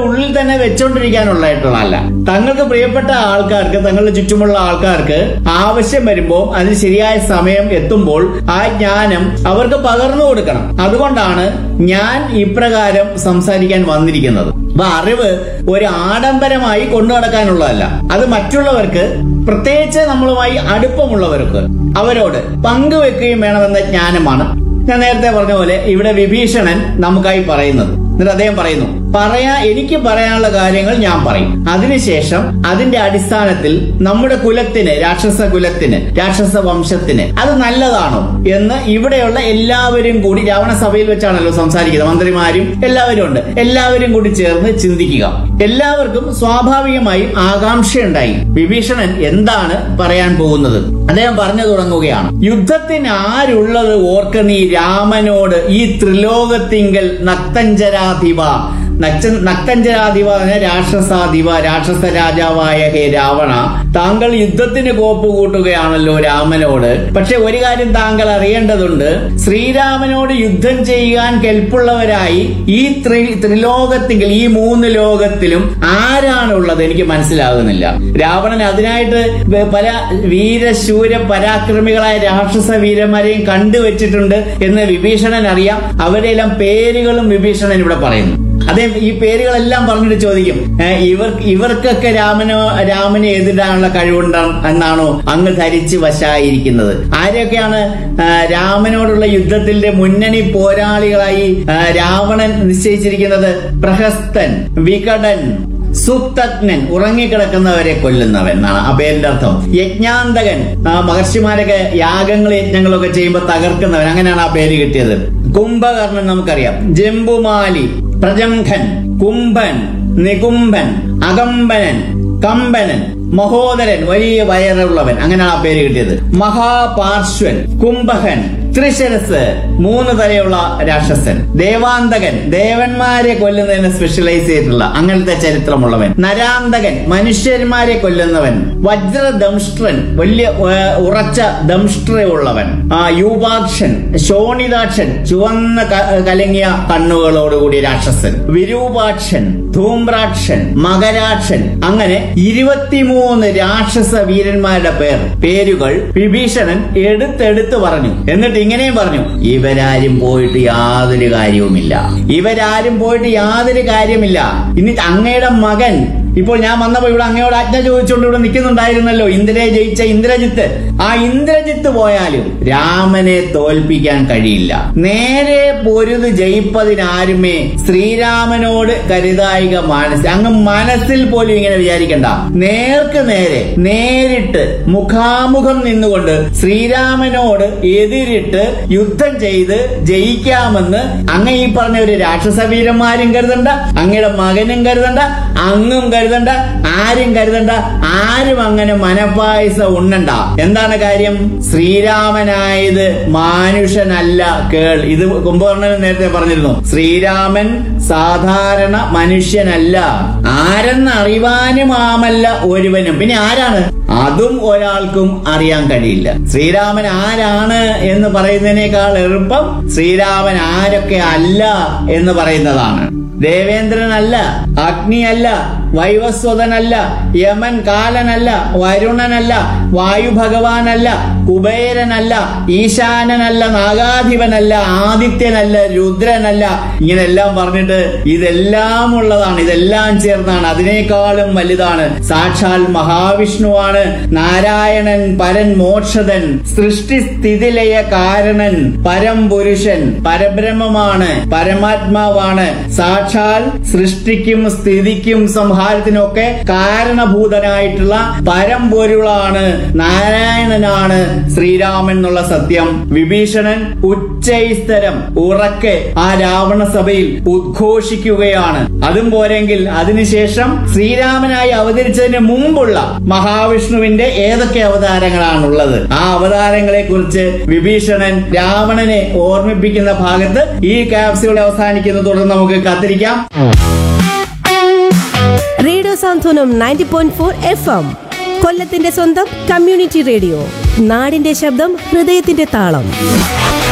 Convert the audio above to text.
ഉള്ളിൽ തന്നെ വെച്ചോണ്ടിരിക്കാനുള്ളതായിട്ടുള്ളതല്ല തങ്ങൾക്ക് പ്രിയപ്പെട്ട ആൾക്കാർക്ക് തങ്ങളുടെ ചുറ്റുമുള്ള ആൾക്കാർക്ക് ആവശ്യം വരുമ്പോൾ അതിന് ശരിയായ സമയം എത്തുമ്പോൾ ആ ജ്ഞാനം അവർക്ക് പകർന്നു കൊടുക്കണം അതുകൊണ്ടാണ് ഞാൻ ഇപ്രകാരം സംസാരിക്കാൻ വന്നിരിക്കുന്നത് അപ്പൊ അറിവ് ഒരു ആഡംബരമായി കൊണ്ടു നടക്കാനുള്ളതല്ല അത് മറ്റുള്ളവർക്ക് പ്രത്യേകിച്ച് നമ്മളുമായി അടുപ്പമുള്ളവർക്ക് അവരോട് പങ്കുവെക്കുകയും വേണമെന്ന ജ്ഞാനമാണ് ഞാൻ നേരത്തെ പറഞ്ഞ പോലെ ഇവിടെ വിഭീഷണൻ നമുക്കായി പറയുന്നത് എന്നിട്ട് അദ്ദേഹം പറയുന്നു പറയാ എനിക്ക് പറയാനുള്ള കാര്യങ്ങൾ ഞാൻ പറയും അതിനുശേഷം അതിന്റെ അടിസ്ഥാനത്തിൽ നമ്മുടെ കുലത്തിന് രാക്ഷസ കുലത്തിന് രാക്ഷസ വംശത്തിന് അത് നല്ലതാണോ എന്ന് ഇവിടെയുള്ള എല്ലാവരും കൂടി രാവണ സഭയിൽ വെച്ചാണല്ലോ സംസാരിക്കുന്നത് മന്ത്രിമാരും എല്ലാവരും ഉണ്ട് എല്ലാവരും കൂടി ചേർന്ന് ചിന്തിക്കുക എല്ലാവർക്കും സ്വാഭാവികമായും ആകാംക്ഷയുണ്ടായി വിഭീഷണൻ എന്താണ് പറയാൻ പോകുന്നത് അദ്ദേഹം പറഞ്ഞു തുടങ്ങുകയാണ് യുദ്ധത്തിന് ആരുള്ളത് ഓർക്ക നീ രാമനോട് ഈ ത്രിലോകത്തിങ്കൽ നക്തഞ്ചരാധിപ നക്ച- നക്തഞ്ചരാധിപ എന്ന രാക്ഷസാധിപ രാക്ഷസ രാജാവായ ഹേ രാവണ താങ്കൾ യുദ്ധത്തിന് കോപ്പ് കൂട്ടുകയാണല്ലോ രാമനോട് പക്ഷെ ഒരു കാര്യം താങ്കൾ അറിയേണ്ടതുണ്ട് ശ്രീരാമനോട് യുദ്ധം ചെയ്യാൻ കെൽപ്പുള്ളവരായി ഈ ത്രി ത്രിലോകത്തിങ്കിൽ ഈ മൂന്ന് ലോകത്തിലും ആരാണുള്ളത് എനിക്ക് മനസ്സിലാകുന്നില്ല രാവണൻ അതിനായിട്ട് വ- പല വീരശൂര പരാക്രമികളായ രാക്ഷസ വീരന്മാരെയും കണ്ടുവച്ചിട്ടുണ്ട് എന്ന് വിഭീഷണൻ അറിയാം അവരുടെ എല്ലാം പേരുകളും വിഭീഷണൻ ഇവിടെ പറയുന്നു അതേ ഈ പേരുകളെല്ലാം പറഞ്ഞിട്ട് ചോദിക്കും ഏ, ഇവർ ഇവർക്കൊക്കെ രാമനോ രാമനെ എതിരാനുള്ള കഴിവുണ്ടാ എന്നാണോ അങ്ങ് ധരിച്ച് വശായിരിക്കുന്നത് ആരെയൊക്കെയാണ് ആ, രാമനോടുള്ള യുദ്ധത്തിന്റെ മുന്നണി പോരാളികളായി ആ, രാവണൻ നിശ്ചയിച്ചിരിക്കുന്നത് പ്രഹസ്തൻ വികടൻ സുത്തജ്ഞൻ ഉറങ്ങിക്കിടക്കുന്നവരെ കൊല്ലുന്നവൻ എന്നാണ് ആ പേരിന്റെ അർത്ഥം യജ്ഞാന്തകൻ ആ, മഹർഷിമാരൊക്കെ യാഗങ്ങൾ യജ്ഞങ്ങളൊക്കെ ചെയ്യുമ്പോൾ തകർക്കുന്നവൻ അങ്ങനെയാണ് ആ പേര് കിട്ടിയത് കുംഭകർണൻ നമുക്കറിയാം ജംബുമാലി പ്രജംഘൻ കുംഭൻ നികുംഭൻ അകമ്പനൻ കമ്പനൻ മഹോദരൻ വലിയ വയറുള്ളവൻ അങ്ങനെയാണ് ആ പേര് കിട്ടിയത് മഹാപാർശ്വൻ കുംഭകൻ ത്രിശരസ് മൂന്ന് തലയുള്ള രാക്ഷസൻ ദേവാന്തകൻ ദേവന്മാരെ കൊല്ലുന്നതിന് സ്പെഷ്യലൈസ് ചെയ്തിട്ടുള്ള അങ്ങനത്തെ ചരിത്രമുള്ളവൻ നരാന്തകൻ മനുഷ്യന്മാരെ കൊല്ലുന്നവൻ വജ്രദംഷ്ട്രൻ വലിയ ഏ, ഉറച്ച ദംഷ്ട്രയുള്ളവൻ ആ യൂപാക്ഷൻ ശോണിതാക്ഷൻ ചുവന്ന ക- കലങ്ങിയ കണ്ണുകളോടുകൂടിയ രാക്ഷസൻ വിരൂപാക്ഷൻ ധൂമ്രാക്ഷൻ മകരാക്ഷൻ അങ്ങനെ ഇരുപത്തിമൂന്ന് രാക്ഷസ വീരന്മാരുടെ പേർ പേരുകൾ വിഭീഷണൻ എടുത്തെടുത്ത് പറഞ്ഞു എന്നിട്ട് ഇങ്ങനെയും പറഞ്ഞു ഇവരാരും പോയിട്ട് യാതൊരു കാര്യവുമില്ല ഇവരാരും പോയിട്ട് യാതൊരു കാര്യമില്ല ഇനി അങ്ങയുടെ മകൻ ഇപ്പോൾ ഞാൻ വന്നപ്പോ ഇവിടെ അങ്ങയോട് ആജ്ഞ ചോദിച്ചുകൊണ്ട് ഇവിടെ നിൽക്കുന്നുണ്ടായിരുന്നല്ലോ ഇന്ദ്രയെ ജയിച്ച ഇന്ദ്രജിത്ത് ആ ഇന്ദ്രജിത്ത് പോയാലും രാമനെ തോൽപ്പിക്കാൻ കഴിയില്ല നേരെ പൊരുത് ജയിപ്പതിനാരുമേ ശ്രീരാമനോട് കരുതായിക മനസ്സ് അങ്ങ് മനസ്സിൽ പോലും ഇങ്ങനെ വിചാരിക്കണ്ട നേർക്ക് നേരെ നേരിട്ട് മുഖാമുഖം നിന്നുകൊണ്ട് ശ്രീരാമനോട് എതിരിട്ട് യുദ്ധം ചെയ്ത് ജയിക്കാമെന്ന് അങ്ങ് ഈ പറഞ്ഞ ഒരു രാക്ഷസ വീരന്മാരും കരുതണ്ട അങ്ങയുടെ മകനും കരുതണ്ട അങ്ങും കരുതണ്ട ആരും കരുതണ്ട ആരും അങ്ങനെ മനപ്പായസ ഉണ്ണണ്ട എന്താണ് കാര്യം ശ്രീരാമനായത് മാനുഷനല്ല കേൾ ഇത് കുംഭകർണൻ നേരത്തെ പറഞ്ഞിരുന്നു ശ്രീരാമൻ സാധാരണ മനുഷ്യനല്ല ആരെന്ന് അറിവാനും ആമല്ല ഒരുവനും പിന്നെ ആരാണ് അതും ഒരാൾക്കും അറിയാൻ കഴിയില്ല ശ്രീരാമൻ ആരാണ് എന്ന് പറയുന്നതിനേക്കാൾ എളുപ്പം ശ്രീരാമൻ ആരൊക്കെ അല്ല എന്ന് പറയുന്നതാണ് ദേവേന്ദ്രനല്ല അഗ്നിയല്ല വൈവസ്വതനല്ല യമൻ കാലനല്ല വരുണനല്ല വായു ഭഗവാനല്ല കുബേരനല്ല ഈശാനനല്ല നാഗാധിപനല്ല ആദിത്യനല്ല രുദ്രനല്ല ഇങ്ങനെല്ലാം പറഞ്ഞിട്ട് ഇതെല്ലാം ഉള്ളതാണ് ഇതെല്ലാം ചേർന്നാണ് അതിനേക്കാളും വലുതാണ് സാക്ഷാൽ മഹാവിഷ്ണുവാണ് നാരായണൻ പരൻ മോക്ഷതൻ സൃഷ്ടി സ്ഥിതിലയ കാരണൻ പരംപുരുഷൻ പരബ്രഹ്മമാണ് പരമാത്മാവാണ് സാക്ഷാൽ സൃഷ്ടിക്കും സ്ഥിതിക്കും സംഹാരത്തിനും ഒക്കെ കാരണഭൂതനായിട്ടുള്ള പരമ്പൊരുളാണ് നാരായണനാണ് ശ്രീരാമൻ എന്നുള്ള സത്യം വിഭീഷണൻ ഉച്ചൈസ്തരം ഉറക്കെ ആ രാവണ സഭയിൽ ഉദ്ഘോഷിക്കുകയാണ് അതും പോരെങ്കിൽ അതിനുശേഷം ശ്രീരാമനായി അവതരിച്ചതിന് മുമ്പുള്ള മഹാവിഷ്ണുവിന്റെ ഏതൊക്കെ അവതാരങ്ങളാണുള്ളത് ആ അവതാരങ്ങളെ കുറിച്ച് വിഭീഷണൻ രാവണനെ ഓർമ്മിപ്പിക്കുന്ന ഭാഗത്ത് ഈ ക്യാപ്സ്യൂൾ അവസാനിക്കുന്നു തുടർന്ന് നമുക്ക് കാത്തിരിക്കാം radio Santhwanam ninety point four F M കൊല്ലത്തിന്റെ സ്വന്തം കമ്മ്യൂണിറ്റി റേഡിയോ നാടിന്റെ ശബ്ദം ഹൃദയത്തിന്റെ താളം